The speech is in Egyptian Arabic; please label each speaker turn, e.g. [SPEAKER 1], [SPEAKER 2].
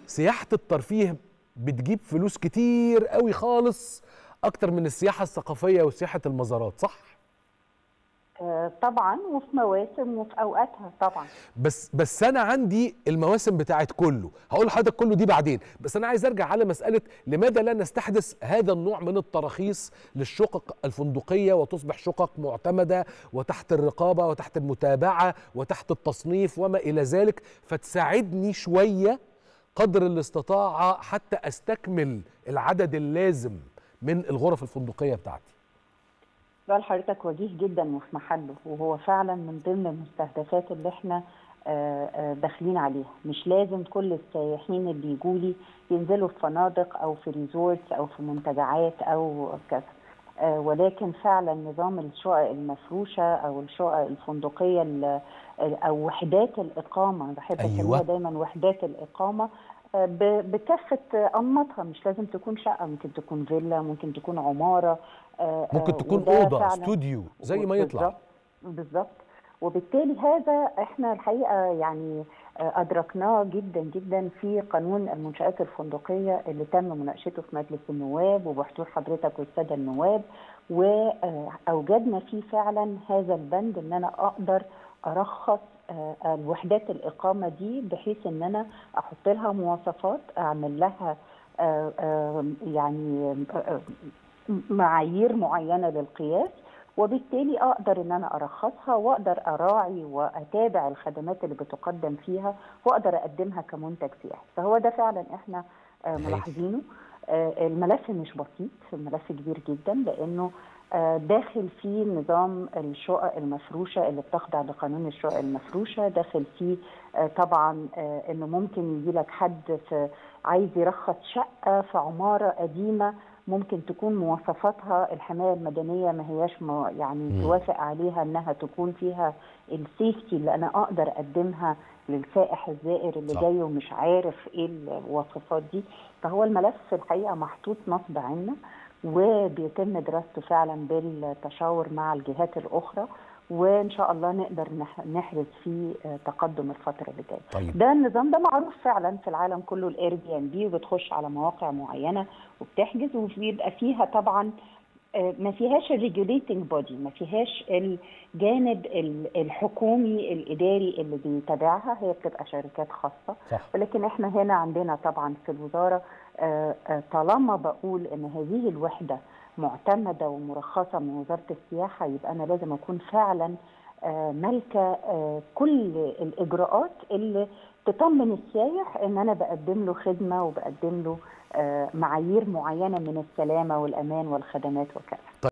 [SPEAKER 1] سياحه الترفيه بتجيب فلوس كتير قوي خالص اكتر من السياحه الثقافيه وسياحه المزارات صح
[SPEAKER 2] آه، طبعا وفي مواسم وفي اوقاتها طبعا
[SPEAKER 1] بس بس انا عندي المواسم بتاعت كله هقول لحضرتك كله دي بعدين بس انا عايز ارجع على مساله لماذا لا نستحدث هذا النوع من التراخيص للشقق الفندقيه وتصبح شقق معتمده وتحت الرقابه وتحت المتابعه وتحت التصنيف وما الى ذلك فتساعدني شويه قدر الاستطاعه حتى استكمل العدد اللازم من الغرف الفندقيه بتاعتي
[SPEAKER 2] سؤال حضرتك وجيه جدا وفي محله وهو فعلا من ضمن المستهدفات اللي احنا آه، آه، داخلين عليها مش لازم كل السائحين اللي يجوا لي ينزلوا في فنادق او في ريزورتس او في منتجعات او كذا آه، ولكن فعلا نظام الشقق المفروشه او الشقق الفندقيه ال- او وحدات الاقامه أنا بحب
[SPEAKER 1] أيوة.
[SPEAKER 2] اسميها دايما وحدات الاقامه آه، ب- بكافه انماطها مش لازم تكون شقه ممكن تكون فيلا ممكن تكون عماره آه،
[SPEAKER 1] ممكن
[SPEAKER 2] آه،
[SPEAKER 1] تكون
[SPEAKER 2] وده
[SPEAKER 1] اوضه
[SPEAKER 2] فعلاً-
[SPEAKER 1] استوديو زي ما يطلع
[SPEAKER 2] بالظبط بالظبط وبالتالي هذا احنا الحقيقه يعني آه، ادركناه جدا جدا في قانون المنشات الفندقيه اللي تم مناقشته في مجلس النواب وبحضور حضرتك والساده النواب واوجدنا فيه فعلا هذا البند ان انا اقدر ارخص آه، الوحدات الاقامه دي بحيث ان انا احط لها مواصفات اعمل لها آه، آه، يعني آه، آه، معايير معينه للقياس وبالتالي اقدر ان انا ارخصها واقدر اراعي واتابع الخدمات اللي بتقدم فيها واقدر اقدمها كمنتج سياحي فهو ده فعلا احنا آه،
[SPEAKER 1] هايل.
[SPEAKER 2] ملاحظينه آه، الملف مش بسيط الملف كبير جدا لانه آه، داخل فيه نظام الشقق المفروشه اللي بتخضع لقانون الشقق المفروشه داخل فيه آه، طبعا آه، انه ممكن يجي لك حد في عايز يرخص شقه في عماره قديمه ممكن تكون مواصفاتها الحمايه المدنيه ما هياش م- يعني
[SPEAKER 1] مم.
[SPEAKER 2] توافق عليها انها تكون فيها السيفتي اللي انا اقدر اقدمها للسائح الزائر اللي
[SPEAKER 1] صح.
[SPEAKER 2] جاي ومش عارف ايه الوصفات دي فهو الملف الحقيقه محطوط نصب عنا وبيتم دراسته فعلا بالتشاور مع الجهات الاخرى وان شاء الله نقدر نح- نحرز فيه آه، تقدم الفتره اللي جايه
[SPEAKER 1] طيب
[SPEAKER 2] ده النظام ده معروف فعلا في العالم كله الاير بي ان بي وبتخش على مواقع معينه وبتحجز وبيبقى فيها طبعا آه، ما فيهاش الريجوليتنج بودي ما فيهاش الجانب ال- الحكومي الاداري اللي بيتابعها هي بتبقى شركات خاصه
[SPEAKER 1] صح
[SPEAKER 2] ولكن احنا هنا عندنا طبعا في الوزاره آه، آه، طالما بقول ان هذه الوحده معتمده ومرخصه من وزاره السياحه يبقى انا لازم اكون فعلا آه، مالكه آه، كل الاجراءات اللي تطمن السائح ان انا بقدم له خدمه وبقدم له آه، معايير معينه من السلامه والامان والخدمات وكذا